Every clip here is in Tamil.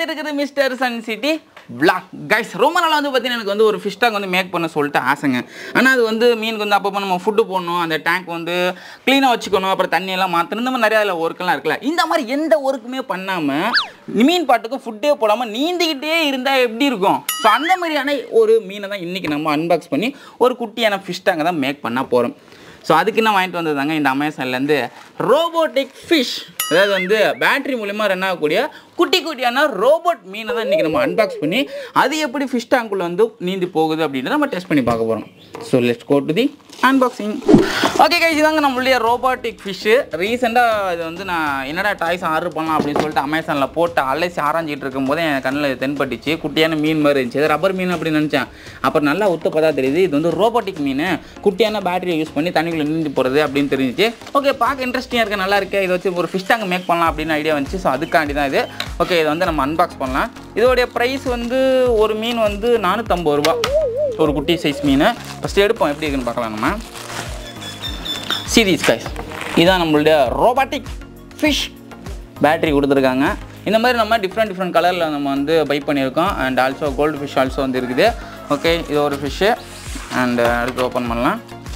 பார்த்துட்டு இருக்கிறது mister sun city vlog guys ரொம்ப நாளாக வந்து பார்த்தீங்கன்னா எனக்கு வந்து ஒரு ஃபிஷ் டேங்க் வந்து மேக் பண்ண சொல்லிட்டு ஆசைங்க ஆனால் அது வந்து மீனுக்கு வந்து அப்பப்போ நம்ம ஃபுட்டு போடணும் அந்த டேங்க் வந்து க்ளீனாக வச்சுக்கணும் அப்புறம் தண்ணியெல்லாம் மாற்றணும் இந்த மாதிரி நிறையா அதில் ஒர்க்கெல்லாம் இருக்குல்ல இந்த மாதிரி எந்த ஒர்க்குமே பண்ணாமல் மீன் பாட்டுக்கு ஃபுட்டே போடாமல் நீந்திக்கிட்டே இருந்தால் எப்படி இருக்கும் ஸோ அந்த மாதிரியான ஒரு மீனை தான் இன்றைக்கி நம்ம அன்பாக்ஸ் பண்ணி ஒரு குட்டியான ஃபிஷ் டேங்கை தான் மேக் பண்ண போகிறோம் ஸோ அதுக்கு என்ன வாங்கிட்டு வந்ததாங்க இந்த அமேசான்லேருந்து ரோபோட்டிக் ஃபிஷ் அதாவது வந்து பேட்டரி மூலிமா ரன் ஆகக்கூடிய குட்டி குட்டியான ரோபோட் மீனை தான் இன்றைக்கி நம்ம அன்பாக்ஸ் பண்ணி அது எப்படி ஃபிஷ் டேங்க்குள்ளே வந்து நீந்தி போகுது அப்படின்றத நம்ம டெஸ்ட் பண்ணி பார்க்க போகிறோம் so let's go to the unboxing okay guys இதாங்க நம்மளுடைய ரோபோட்டிக் ஃபிஷ்ஷு ரீசெண்டாக இது வந்து நான் என்னடா டாய்ஸ் ஆர்டர் பண்ணலாம் அப்படின்னு சொல்லிட்டு அமேசானில் போட்டு அலைசி ஆராய்ஞ்சிட்டு இருக்கும்போது என் கண்ணில் தென்பட்டுச்சு குட்டியான மீன் மாதிரி இருந்துச்சு இது ரப்பர் மீன் அப்படின்னு நினச்சேன் அப்புறம் நல்லா உத்து பார்த்தா தெரியுது இது வந்து ரோபோட்டிக் மீன் குட்டியான பேட்டரியை யூஸ் பண்ணி தண்ணிக்குள்ளே நீந்தி போகிறது அப்படின்னு தெரிஞ்சிச்சு ஓகே பார்க்க இன்ட்ரெஸ்டிங்காக இருக்க நல்லா இருக்கு இதை வச்சு ஒரு ஃபிஷ் டேங்க் மேக் பண்ணலாம் அப்படின்னு ஐடியா வந்துச்சு ஸோ அதுக்காண்டி தான் இது ஓகே இதை வந்து நம்ம அன்பாக்ஸ் பண்ணலாம் இதோடைய ப்ரைஸ் வந்து ஒரு மீன் வந்து நானூற்றம்பது ரூபா ஒரு குட்டி சைஸ் மீன் ஃபஸ்ட்டு எடுப்போம் எப்படி இருக்குன்னு பார்க்கலாம் நம்ம சீரீஸ் கைஸ் இதான் நம்மளுடைய ரோபாட்டிக் ஃபிஷ் பேட்டரி கொடுத்துருக்காங்க இந்த மாதிரி நம்ம டிஃப்ரெண்ட் டிஃப்ரெண்ட் கலரில் நம்ம வந்து பை பண்ணியிருக்கோம் and also gold fish also வந்து இருக்குது ஓகே இது ஒரு ஃபிஷ்ஷு அண்ட் அடுத்து ஓப்பன் பண்ணலாம்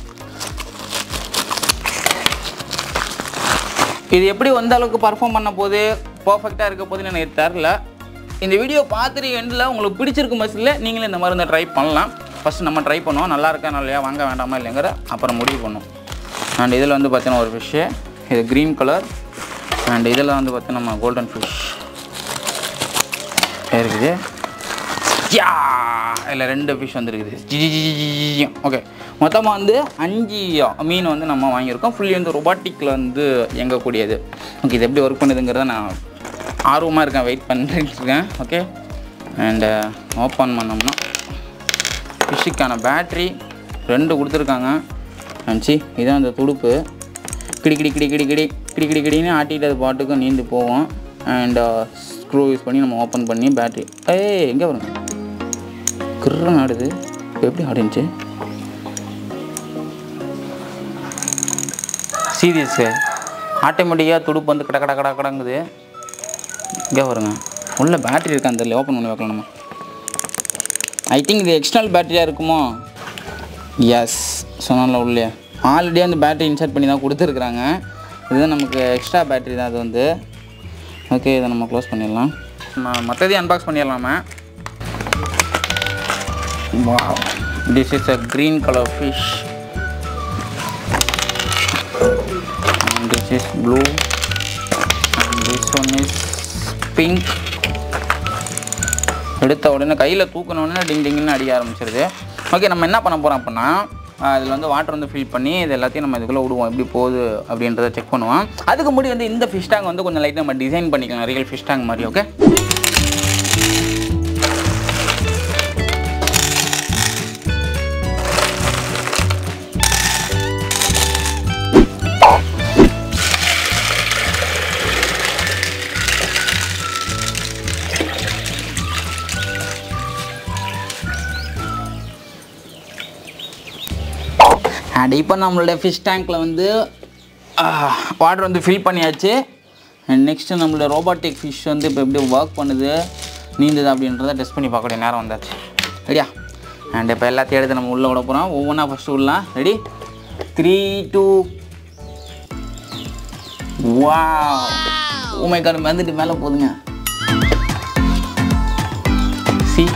இது எப்படி வந்த அளவுக்கு பர்ஃபார்ம் பண்ண போது பர்ஃபெக்டாக இருக்க போதுன்னு எனக்கு தெரில இந்த வீடியோ பார்த்துட்டு எண்டில் உங்களுக்கு பிடிச்சிருக்கும் பஸ்ஸில் நீங்களும் இந்த மாதிரி வந்து ட்ரை பண்ணலாம் ஃபஸ்ட்டு நம்ம ட்ரை பண்ணுவோம் நல்லா இருக்கா இல்லையா வாங்க வேண்டாமா இல்லைங்கிற அப்புறம் முடிவு பண்ணுவோம் அண்ட் இதில் வந்து பார்த்தீங்கன்னா ஒரு ஃபிஷ்ஷு இது க்ரீன் கலர் அண்ட் இதில் வந்து பார்த்தீங்கன்னா நம்ம கோல்டன் ஃபிஷ் இருக்குது யா இதில் ரெண்டு ஃபிஷ் வந்துருக்குது ஜி ஓகே மொத்தமாக வந்து அஞ்சு மீன் வந்து நம்ம வாங்கியிருக்கோம் ஃபுல்லி வந்து ரொபாட்டிக்கில் வந்து இயங்கக்கூடியது ஓகே இது எப்படி ஒர்க் பண்ணுதுங்கிறத நான் ஆர்வமாக இருக்கேன் வெயிட் பண்ணிட்டு இருக்கேன் ஓகே அண்டு ஓப்பன் பண்ணோம்னா ஃபிஷ்ஷுக்கான பேட்ரி ரெண்டு கொடுத்துருக்காங்க அஞ்சி இதான் அந்த துடுப்பு கிடி கிடி கிடி கிடி கிடி கிடி கிடி கிடின்னு ஆட்டிட்டு அது பாட்டுக்கு நீந்து போவோம் அண்ட் ஸ்க்ரூ யூஸ் பண்ணி நம்ம ஓப்பன் பண்ணி பேட்ரி ஏய் எங்கே வருங்க கிர்றன் ஆடுது இப்போ எப்படி ஆடிச்சு சீரியஸு ஆட்டோமேட்டிக்காக துடுப்பு வந்து கட கட கட கடங்குது இங்கே வருங்க உள்ள பேட்டரி இருக்கா அந்த ஓப்பன் பண்ணி வைக்கலாம் நம்ம ஐ திங்க் இது எக்ஸ்டர்னல் பேட்டரியாக இருக்குமோ எஸ் சொன்னால உள்ளே ஆல்ரெடி அந்த பேட்டரி இன்சர்ட் பண்ணி தான் கொடுத்துருக்குறாங்க இதுதான் நமக்கு எக்ஸ்ட்ரா பேட்டரி தான் அது வந்து ஓகே இதை நம்ம க்ளோஸ் பண்ணிடலாம் நம்ம மற்றதையும் அன்பாக்ஸ் பண்ணிடலாமா wow this is a green color fish and this is blue and this one is pink எடுத்த உடனே கையில் தூக்கின உடனே டிங் டிங்னு அடிக்க ஆரம்பிச்சிருது ஓகே நம்ம என்ன பண்ண போகிறோம் அப்படின்னா அதில் வந்து வாட்டர் வந்து ஃபில் பண்ணி இது எல்லாத்தையும் நம்ம இதுக்குள்ளே விடுவோம் எப்படி போகுது அப்படின்றத செக் பண்ணுவோம் அதுக்கு முன்னாடி வந்து இந்த ஃபிஷ் டேங்க் வந்து கொஞ்சம் லைட்டாக நம்ம டிசைன் பண்ணிக்கலாம் ரியல் ஃபிஷ் டேங்க் மாதிரி ஓகே அண்ட் இப்போ நம்மளோட ஃபிஷ் டேங்க்கில் வந்து வாட்டர் வந்து ஃபில் பண்ணியாச்சு அண்ட் நெக்ஸ்ட்டு நம்மளோட ரோபாட்டிக் ஃபிஷ் வந்து இப்போ எப்படி ஒர்க் பண்ணுது நீந்துது அப்படின்றத டெஸ்ட் பண்ணி பார்க்கக்கூடிய நேரம் வந்தாச்சு ரெடியா அண்ட் இப்போ எல்லாத்தையும் எடுத்து நம்ம உள்ளே விட போகிறோம் ஒவ்வொன்றா ஃபஸ்ட்டு விடலாம் ரெடி த்ரீ டூ வா ஊமை கார் வந்துட்டு மேலே போதுங்க சி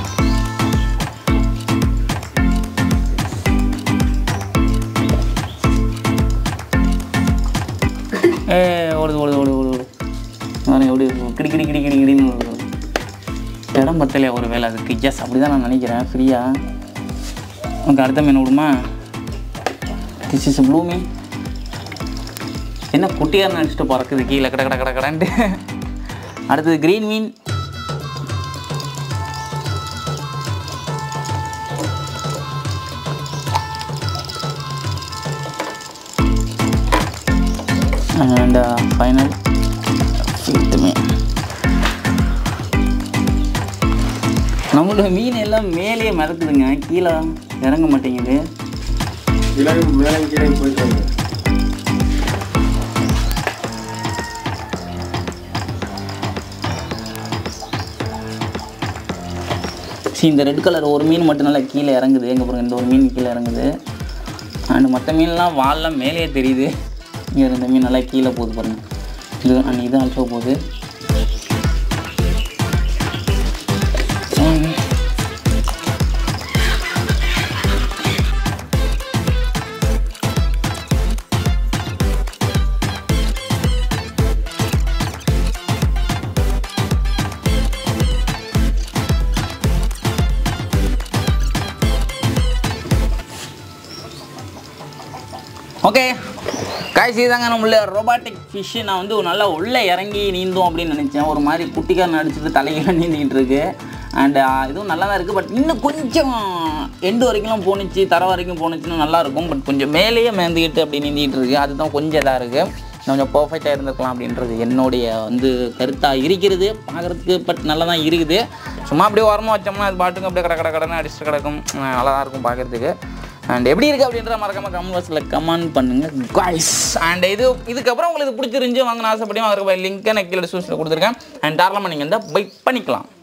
ஏ ஓடுது ஓடுது ஓடுது ஓடுது ஓடுது நான் எப்படி இருக்கும் கிடி கிடி கிடி கிடி கிடின்னு ஓடுது. இடம் பத்தலையா ஒரு வேலை அதுக்கு எஸ் அப்படி தான் நான் நினைக்கிறேன் ஃப்ரீயாக உனக்கு அடுத்த மீன் விடுமா திஸ் இஸ் ப்ளூ மீன் என்ன குட்டியாக நினச்சிட்டு பறக்குது கீழே கட கட கட கடன்ட்டு அடுத்தது க்ரீன் மீன் and uh, final fifth மீன் நம்மளோட மீன் எல்லாம் மேலேயே மிதக்குதுங்க கீழே இறங்க மாட்டேங்குது கீழே மேலே கீழே போயிட்டு வாங்க சரி இந்த ரெட் கலர் ஒரு மீன் மட்டும் நல்லா கீழே இறங்குது எங்கே பாருங்க இந்த ஒரு மீன் கீழே இறங்குது அண்ட் மற்ற மீன்லாம் வால்லாம் மேலேயே தெரியுது இங்கே இந்த மீன் நல்லா கீழே போகுது பாருங்க இது அண்ட் இது ஆல்சோ போகுது உம். ஓகே காய்ச்சி தாங்க நம்மள ரொபாட்டிக் ஃபிஷ்ஷு நான் வந்து ஒரு நல்லா உள்ளே இறங்கி நீந்தும் அப்படின்னு நினச்சேன் ஒரு மாதிரி குட்டிக்காரன் அடிச்சுட்டு தலையில நீந்திக்கிட்டு இருக்கு அண்ட் இதுவும் நல்லா தான் இருக்குது பட் இன்னும் கொஞ்சம் எண்டு வரைக்கும் போணுச்சு தர வரைக்கும் போணுச்சுன்னா நல்லா இருக்கும் பட் கொஞ்சம் மேலேயே மேந்துக்கிட்டு அப்படி நீந்திக்கிட்டு இருக்கு அதுதான் கொஞ்சம் இதாக இருக்குது கொஞ்சம் பர்ஃபெக்டாக இருந்திருக்கலாம் அப்படின்றது என்னுடைய வந்து கருத்தாக இருக்கிறது பார்க்குறதுக்கு பட் நல்லா தான் இருக்குது சும்மா அப்படியே ஓரமாக வச்சோம்னா அது பாட்டுக்கு அப்படியே கட கட கடன்னு அடிச்சுட்டு கிடக்கும் அஹ் நல்லா தான் இருக்கும் பார்க்குறதுக்கு அண்ட் எப்படி இருக்குது அப்படின்ற மறக்காம கமெண்ட் பாக்ஸில் கமெண்ட் பண்ணுங்கள் காய்ஸ் அண்ட் இது இதுக்கப்புறம் உங்களுக்கு இது பிடிச்சிருந்துச்சி வாங்கணும் ஆசைப்படி வாங்குற லிங்க்கை நான் கீழே டிஸ்கிரிப்ஷனில் கொடுத்துருக்கேன் அண்ட் தாராளமாக நீங்கள் வந்து பை பண்ணிக்கலாம்